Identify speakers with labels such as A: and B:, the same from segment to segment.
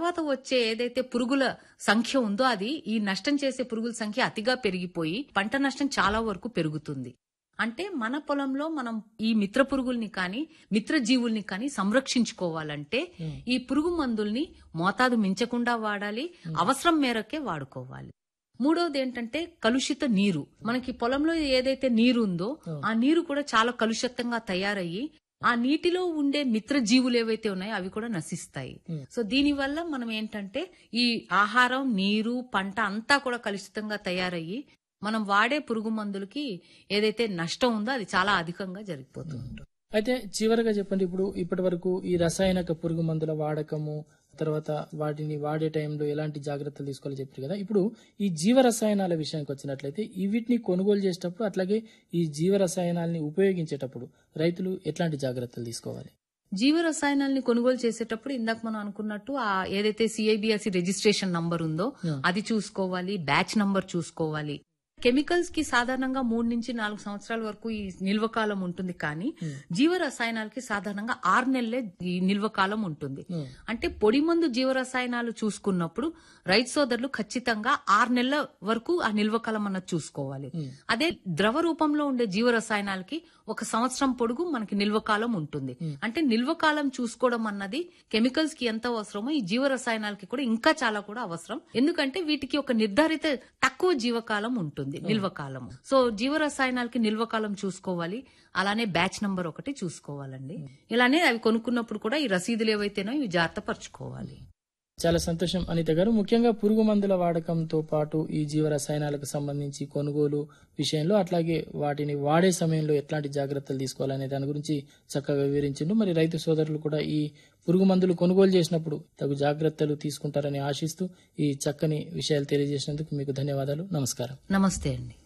A: తర్వాత వచ్చే ఏదైతే పురుగుల సంఖ్య ఉందో అది ఈ నష్టం చేసే పురుగుల సంఖ్య అతిగా పెరిగిపోయి పంట నష్టం చాలా వరకు పెరుగుతుంది అంటే మన పొలంలో మనం ఈ మిత్ర పురుగుల్ని కానీ మిత్ర జీవుల్ని కానీ సంరక్షించుకోవాలంటే ఈ పురుగు మందుల్ని మోతాదు మించకుండా వాడాలి అవసరం మేరకే వాడుకోవాలి మూడవది ఏంటంటే కలుషిత నీరు మనకి పొలంలో ఏదైతే నీరు ఉందో ఆ నీరు కూడా చాలా కలుషితంగా తయారయ్యి ఆ నీటిలో ఉండే మిత్ర జీవులు ఏవైతే ఉన్నాయో అవి కూడా నశిస్తాయి సో దీని వల్ల మనం ఏంటంటే ఈ ఆహారం నీరు పంట అంతా కూడా కలుషితంగా తయారయ్యి మనం వాడే పురుగు మందులకి ఏదైతే నష్టం ఉందో అది చాలా అధికంగా జరిగిపోతుంది
B: అయితే చివరగా చెప్పండి ఇప్పుడు ఇప్పటి వరకు ఈ రసాయనిక పురుగు మందుల వాడకము తర్వాత వాటిని వాడే టైంలో ఎలాంటి జాగ్రత్తలు తీసుకోవాలో చెప్పారు కదా ఇప్పుడు ఈ జీవ రసాయనాల విషయానికి వచ్చినట్లయితే ఈ వీటిని కొనుగోలు చేసేటప్పుడు అట్లాగే ఈ జీవ రసాయనాల్ని ఉపయోగించేటప్పుడు రైతులు ఎట్లాంటి జాగ్రత్తలు తీసుకోవాలి
A: జీవ రసాయనాల్ని కొనుగోలు చేసేటప్పుడు ఇందాక మనం అనుకున్నట్టు ఆ ఏదైతే సిఐబిఎస్సి రిజిస్ట్రేషన్ నంబర్ ఉందో అది చూసుకోవాలి బ్యాచ్ నంబర్ చూసుకోవాలి కెమికల్స్ కి సాధారణంగా మూడు నుంచి నాలుగు సంవత్సరాల వరకు ఈ నిల్వ కాలం ఉంటుంది కానీ జీవ రసాయనాలకి సాధారణంగా ఆరు నెలలే ఈ నిల్వ కాలం ఉంటుంది అంటే పొడి మందు జీవ రసాయనాలు చూసుకున్నప్పుడు రైతు సోదరులు ఖచ్చితంగా ఆరు నెలల వరకు ఆ నిల్వ కాలం అన్నది చూసుకోవాలి అదే ద్రవ రూపంలో ఉండే జీవ రసాయనాలకి ఒక సంవత్సరం పొడుగు మనకి నిల్వ కాలం ఉంటుంది అంటే నిల్వ కాలం చూసుకోవడం అన్నది కెమికల్స్ కి ఎంత అవసరమో ఈ జీవ రసాయనాలకి కూడా ఇంకా చాలా కూడా అవసరం ఎందుకంటే వీటికి ఒక నిర్ధారిత తక్కువ జీవకాలం ఉంటుంది నిల్వ కాలం సో జీవ రసాయనాలకి నిల్వ కాలం చూసుకోవాలి అలానే బ్యాచ్ నంబర్ ఒకటి చూసుకోవాలండి ఇలానే అవి కొనుక్కున్నప్పుడు కూడా ఈ రసీదులు ఏవైతేనో ఇవి జాగ్రత్త పరచుకోవాలి
B: చాలా సంతోషం అనిత గారు ముఖ్యంగా పురుగు మందుల వాడకంతో పాటు ఈ జీవ రసాయనాలకు సంబంధించి కొనుగోలు విషయంలో అట్లాగే వాటిని వాడే సమయంలో ఎట్లాంటి జాగ్రత్తలు తీసుకోవాలనే దాని గురించి చక్కగా వివరించిండు మరి రైతు సోదరులు కూడా ఈ పురుగు మందులు కొనుగోలు చేసినప్పుడు తగు జాగ్రత్తలు తీసుకుంటారని ఆశిస్తూ ఈ చక్కని విషయాలు తెలియజేసినందుకు మీకు ధన్యవాదాలు నమస్కారం
A: నమస్తే అండి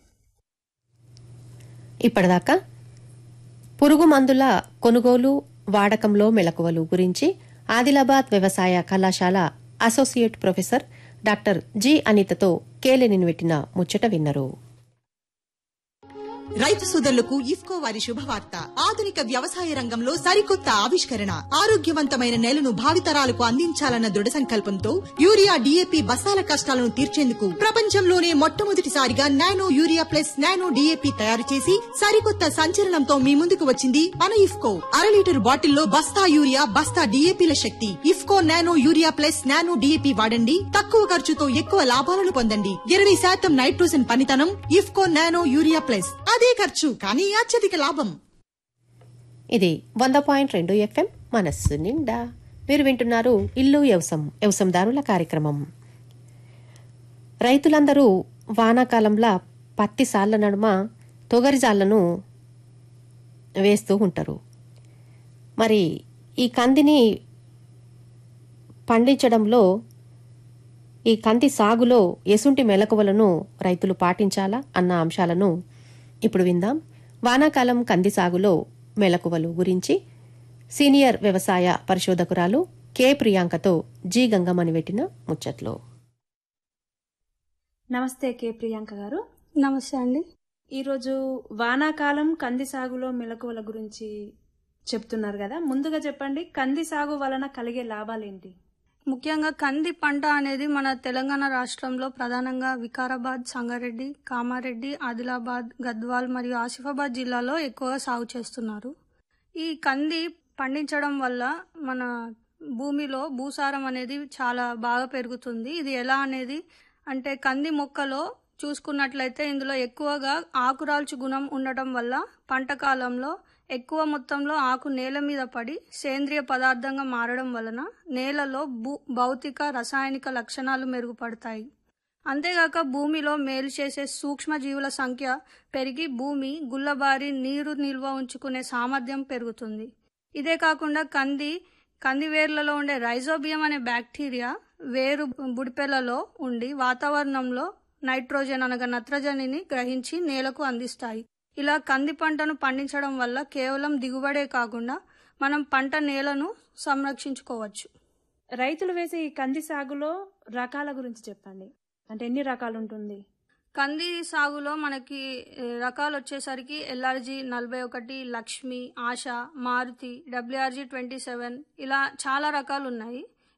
C: ఇప్పటిదాకా పురుగు మందుల కొనుగోలు వాడకంలో మెలకువలు గురించి ఆదిలాబాద్ వ్యవసాయ కళాశాల అసోసియేట్ ప్రొఫెసర్ డాక్టర్ జి అనితతో కేలెనిన్ పెట్టిన ముచ్చట విన్నరు
D: రైతు సోదరులకు ఇఫ్కో వారి శుభవార్త ఆధునిక వ్యవసాయ రంగంలో సరికొత్త ఆవిష్కరణ ఆరోగ్యవంతమైన నేలను భావితరాలకు అందించాలన్న దృఢ సంకల్పంతో యూరియా డిఏపి బస్తాల కష్టాలను తీర్చేందుకు ప్రపంచంలోనే మొట్టమొదటిసారిగా nano urea plus nano DAP తయారు చేసి సరికొత్త సంచలనంతో మీ ముందుకు వచ్చింది మన ఇఫ్కో అర లీటర్ బాటిల్లో బస్తా యూరియా బస్తా డిఏపిల శక్తి IFFCO nano urea plus nano DAP వాడండి తక్కువ ఖర్చుతో ఎక్కువ లాభాలను పొందండి ఇరవై శాతం నైట్రోజన్ పనితనం ఇఫ్కో నానో యూరియా ప్లస్ అదే ఖర్చు కానీ అత్యధిక లాభం
C: ఇది వంద పాయింట్ రెండు ఎఫ్ఎం మనస్సు నిండా మీరు వింటున్నారు ఇల్లు వ్యవసం వ్యవసందారుల కార్యక్రమం రైతులందరూ వానాకాలంలో పత్తి సాళ్ల నడుమ తొగరిజాళ్లను వేస్తూ ఉంటారు మరి ఈ కందిని పండించడంలో ఈ కంది సాగులో ఎసుంటి మెలకువలను రైతులు పాటించాలా అన్న అంశాలను ఇప్పుడు విందాం వానాకాలం కంది సాగులో మెలకువలు గురించి సీనియర్ వ్యవసాయ పరిశోధకురాలు కె ప్రియాంకతో జి గంగమ్మని పెట్టిన ముచ్చట్లో
E: నమస్తే కే ప్రియాంక గారు
F: నమస్తే అండి
E: ఈరోజు వానాకాలం కంది సాగులో మెలకువల గురించి చెప్తున్నారు కదా ముందుగా చెప్పండి కంది సాగు వలన కలిగే లాభాలేంటి
F: ముఖ్యంగా కంది పంట అనేది మన తెలంగాణ రాష్ట్రంలో ప్రధానంగా వికారాబాద్ సంగారెడ్డి కామారెడ్డి ఆదిలాబాద్ గద్వాల్ మరియు ఆసిఫాబాద్ జిల్లాలో ఎక్కువగా సాగు చేస్తున్నారు ఈ కంది పండించడం వల్ల మన భూమిలో భూసారం అనేది చాలా బాగా పెరుగుతుంది ఇది ఎలా అనేది అంటే కంది మొక్కలో చూసుకున్నట్లయితే ఇందులో ఎక్కువగా ఆకురాల్చు గుణం ఉండటం వల్ల పంట కాలంలో ఎక్కువ మొత్తంలో ఆకు నేల మీద పడి సేంద్రియ పదార్థంగా మారడం వలన నేలలో భూ భౌతిక రసాయనిక లక్షణాలు మెరుగుపడతాయి అంతేగాక భూమిలో మేలు చేసే సూక్ష్మజీవుల సంఖ్య పెరిగి భూమి గుల్లబారి నీరు నిల్వ ఉంచుకునే సామర్థ్యం పెరుగుతుంది ఇదే కాకుండా కంది కంది వేర్లలో ఉండే రైజోబియం అనే బ్యాక్టీరియా వేరు బుడిపెలలో ఉండి వాతావరణంలో నైట్రోజన్ అనగా నత్రజనిని గ్రహించి నేలకు అందిస్తాయి ఇలా కంది పంటను పండించడం వల్ల కేవలం దిగుబడే కాకుండా మనం పంట నేలను సంరక్షించుకోవచ్చు
E: రైతులు వేసే ఈ కంది సాగులో రకాల గురించి చెప్పండి అంటే ఎన్ని రకాలు ఉంటుంది
F: కంది సాగులో మనకి ఏ, రకాలు వచ్చేసరికి ఎల్ఆర్జీ నలభై ఒకటి Lakshmi Asha Maruti WRG twenty seven ఇలా చాలా రకాలు ఉన్నాయి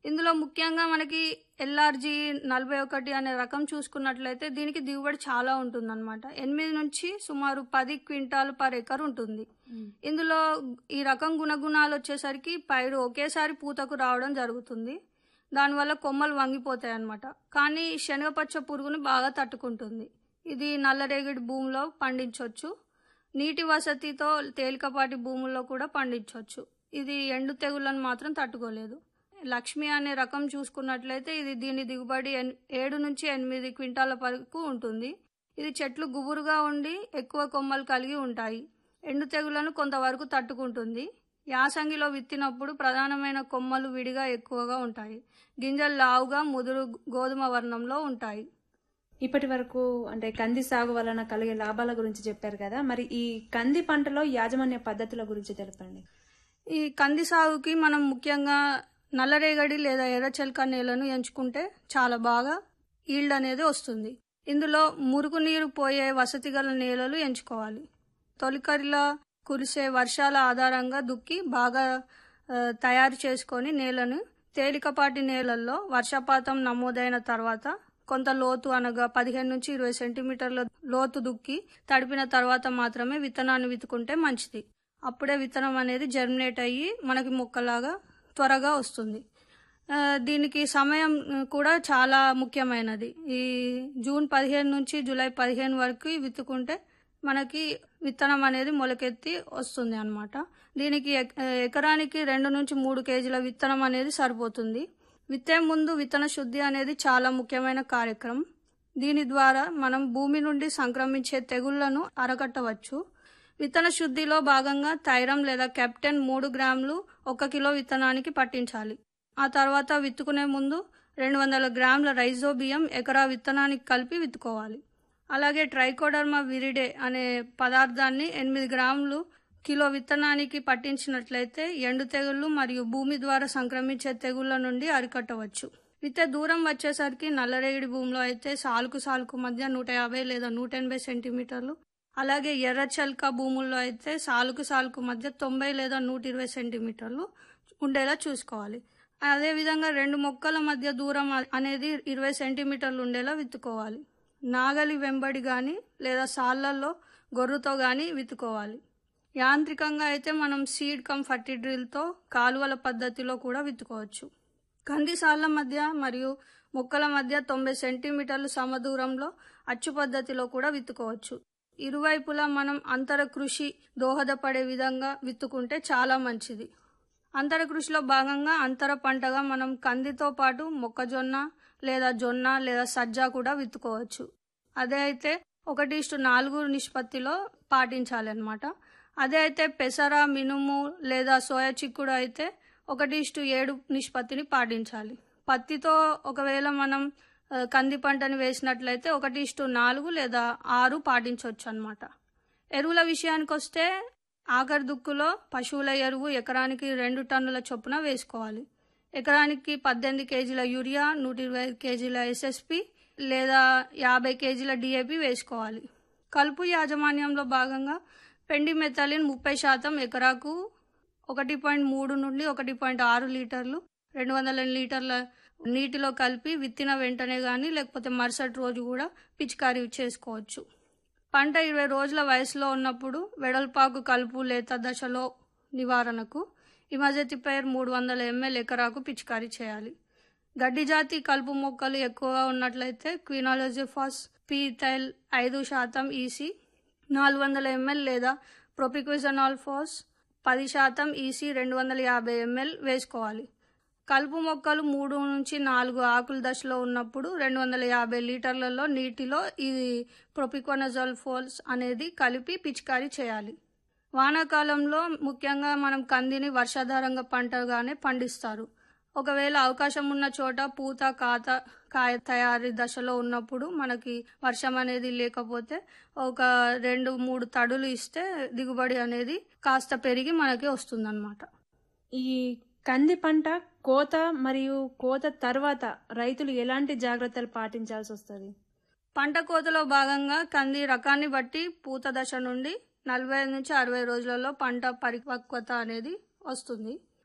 F: ఇందులో ముఖ్యంగా మనకి ఎల్ఆర్జీ నలభై ఒకటి అనే రకం చూసుకున్నట్లయితే దీనికి దిగుబడి చాలా ఉంటుందన్నమాట ఎనిమిది నుంచి సుమారు పది క్వింటాలు పర్ ఎకర్ ఉంటుంది ఇందులో ఈ రకం గుణగుణాలు వచ్చేసరికి పైరు ఒకేసారి పూతకు రావడం జరుగుతుంది దానివల్ల కొమ్మలు వంగిపోతాయి అన్నమాట కానీ శనగపచ్చ పురుగుని బాగా తట్టుకుంటుంది ఇది నల్లరేగడి భూమిలో పండించవచ్చు నీటి వసతితో తేలికపాటి భూముల్లో కూడా పండించవచ్చు ఇది ఎండు తెగుళ్ళను మాత్రం తట్టుకోలేదు లక్ష్మి అనే రకం చూసుకున్నట్లయితే ఇది దీని దిగుబడి ఎన్- ఏడు నుంచి ఎనిమిది క్వింటాల వరకు ఉంటుంది ఇది చెట్లు గుబురుగా ఉండి ఎక్కువ కొమ్మలు కలిగి ఉంటాయి ఎండు తెగులను కొంతవరకు తట్టుకుంటుంది యాసంగిలో విత్తినప్పుడు ప్రధానమైన కొమ్మలు విడిగా ఎక్కువగా ఉంటాయి గింజలు లావుగా ముదురు గోధుమ వర్ణంలో ఉంటాయి
E: ఇప్పటి వరకు అంటే కంది సాగు వలన కలిగే లాభాల గురించి చెప్పారు కదా మరి ఈ కంది పంటలో యాజమాన్య పద్ధతుల గురించి తెలపండి
F: ఈ కంది సాగుకి మనం ముఖ్యంగా నల్లరేగడి లేదా ఎర్రచెలక నేలను ఎంచుకుంటే చాలా బాగా ఈల్డ్ అనేది వస్తుంది ఇందులో మురుగునీరు పోయే వసతి గల నేలలు ఎంచుకోవాలి తొలికరిలా కురిసే వర్షాల ఆధారంగా దుక్కి బాగా ఆ, తయారు చేసుకొని నేలను తేలికపాటి నేలల్లో వర్షపాతం నమోదైన తర్వాత కొంత లోతు అనగా పదిహేను నుంచి ఇరవై సెంటీమీటర్ల లోతు దుక్కి తడిపిన తర్వాత మాత్రమే విత్తనాన్ని విత్తుకుంటే మంచిది అప్పుడే విత్తనం అనేది జర్మినేట్ అయ్యి మనకి మొక్కలాగా త్వరగా వస్తుంది ఆ, దీనికి సమయం ఆ, కూడా చాలా ముఖ్యమైనది ఈ జూన్ పదిహేను నుంచి జూలై పదిహేను వరకు విత్తుకుంటే మనకి విత్తనం అనేది మొలకెత్తి వస్తుంది అన్నమాట దీనికి ఎక్- ఎకరానికి రెండు నుంచి మూడు కేజీల విత్తనం అనేది సరిపోతుంది విత్తే ముందు విత్తన శుద్ధి అనేది చాలా ముఖ్యమైన కార్యక్రమం దీని ద్వారా మనం భూమి నుండి సంక్రమించే తెగుళ్లను అరకట్టవచ్చు విత్తన శుద్ధిలో భాగంగా థైరం లేదా కెప్టెన్ మూడు గ్రాములు ఒక కిలో విత్తనానికి పట్టించాలి ఆ తర్వాత విత్తుకునే ముందు రెండు వందల గ్రాముల రైజోబియం ఎకరా విత్తనానికి కలిపి విత్తుకోవాలి అలాగే ట్రైకోడర్మా విరిడే అనే పదార్థాన్ని ఎనిమిది గ్రాములు కిలో విత్తనానికి పట్టించినట్లయితే ఎండు తెగుళ్లు మరియు భూమి ద్వారా సంక్రమించే తెగుళ్ల నుండి అరికట్టవచ్చు విత్తే దూరం వచ్చేసరికి నల్లరేగడి భూమిలో అయితే సాలుకు సాలుకు మధ్య నూట యాభై లేదా నూట ఎనభై సెంటీమీటర్లు అలాగే ఎర్రచల్క భూముల్లో అయితే సాలుకు సాలుకు మధ్య తొంభై లేదా నూట ఇరవై సెంటీమీటర్లు ఉండేలా చూసుకోవాలి అదేవిధంగా రెండు మొక్కల మధ్య దూరం అ- అనేది ఇరవై సెంటీమీటర్లు ఉండేలా విత్తుకోవాలి నాగలి వెంబడి గాని లేదా సాళ్లలో గొర్రుతో గాని విత్తుకోవాలి యాంత్రికంగా అయితే మనం సీడ్ కమ్ ఫర్టి డ్రిల్తో కాలువల పద్ధతిలో కూడా విత్తుకోవచ్చు కంది సాళ్ల మధ్య మరియు మొక్కల మధ్య తొంభై సెంటీమీటర్లు సమదూరంలో అచ్చు పద్ధతిలో కూడా విత్తుకోవచ్చు ఇరువైపులా మనం అంతర కృషి దోహదపడే విధంగా విత్తుకుంటే చాలా మంచిది అంతర కృషిలో భాగంగా అంతర పంటగా మనం కందితో పాటు మొక్కజొన్న లేదా జొన్న లేదా సజ్జ కూడా విత్తుకోవచ్చు అదే అయితే ఒకటి ఇష్టు నాలుగు నిష్పత్తిలో పాటించాలి అనమాట అదే అయితే పెసర మినుము లేదా సోయా చిక్కుడు అయితే ఒకటి ఇష్టు ఏడు నిష్పత్తిని పాటించాలి పత్తితో ఒకవేళ మనం ఆ, కంది పంటని వేసినట్లయితే ఒకటి ఇష్టు నాలుగు లేదా ఆరు పాటించవచ్చు అనమాట ఎరువుల విషయానికి వస్తే ఆఖరి దుక్కులో పశువుల ఎరువు ఎకరానికి రెండు టన్నుల చొప్పున వేసుకోవాలి ఎకరానికి పద్దెనిమిది కేజీల యూరియా నూట ఇరవై ఐదు కేజీల ఎస్ఎస్పి లేదా యాభై కేజీల డిఏపి వేసుకోవాలి కలుపు యాజమాన్యంలో భాగంగా పెండి మెథలిన్ ముప్పై శాతం ఎకరాకు ఒకటి పాయింట్ మూడు నుండి ఒకటి పాయింట్ ఆరు లీటర్లు రెండు వందల లీటర్ల నీటిలో కలిపి విత్తిన వెంటనే కానీ లేకపోతే మరుసటి రోజు కూడా పిచికారీ చేసుకోవచ్చు పంట ఇరవై రోజుల వయసులో ఉన్నప్పుడు వెడల్పాకు కలుపు లేత దశలో నివారణకు ఇమజెతిపైర్ మూడు వందల ఎంఎల్ ఎకరాకు పిచికారీ చేయాలి గడ్డి జాతి కలుపు మొక్కలు ఎక్కువగా ఉన్నట్లయితే క్వినాలజిఫాస్ పీథైల్ ఐదు శాతం ఈసీ నాలుగు వందల ఎంఎల్ లేదా ప్రొపిక్విజనాల్ ఫాస్ పది శాతం ఈసీ రెండు వందల యాభై ఎంఎల్ వేసుకోవాలి కలుపు మొక్కలు మూడు నుంచి నాలుగు ఆకుల దశలో ఉన్నప్పుడు రెండు వందల యాభై లీటర్లలో నీటిలో ఇది ప్రొపికోనజాల్ ఫోల్స్ అనేది కలిపి పిచికారీ చేయాలి వానాకాలంలో ముఖ్యంగా మనం కందిని వర్షాధారంగా పంటగానే పండిస్తారు ఒకవేళ అవకాశం ఉన్న చోట పూత కాత కాయ తయారీ దశలో ఉన్నప్పుడు మనకి వర్షం అనేది లేకపోతే ఒక రెండు మూడు తడులు ఇస్తే దిగుబడి అనేది కాస్త పెరిగి మనకి వస్తుందన్నమాట
E: ఈ కంది పంట కోత మరియు కోత తర్వాత రైతులు ఎలాంటి జాగ్రత్తలు పాటించాల్సి వస్తుంది
F: పంట కోతలో భాగంగా కంది రకాన్ని బట్టి పూత దశ నుండి నలభై ఐదు నుంచి అరవై రోజులలో పంట పరిపక్వత అనేది వస్తుంది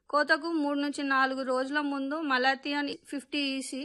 F: కోతకు మూడు నుంచి నాలుగు రోజుల ముందు మలాథియాన్ ఫిఫ్టీ ఈసీ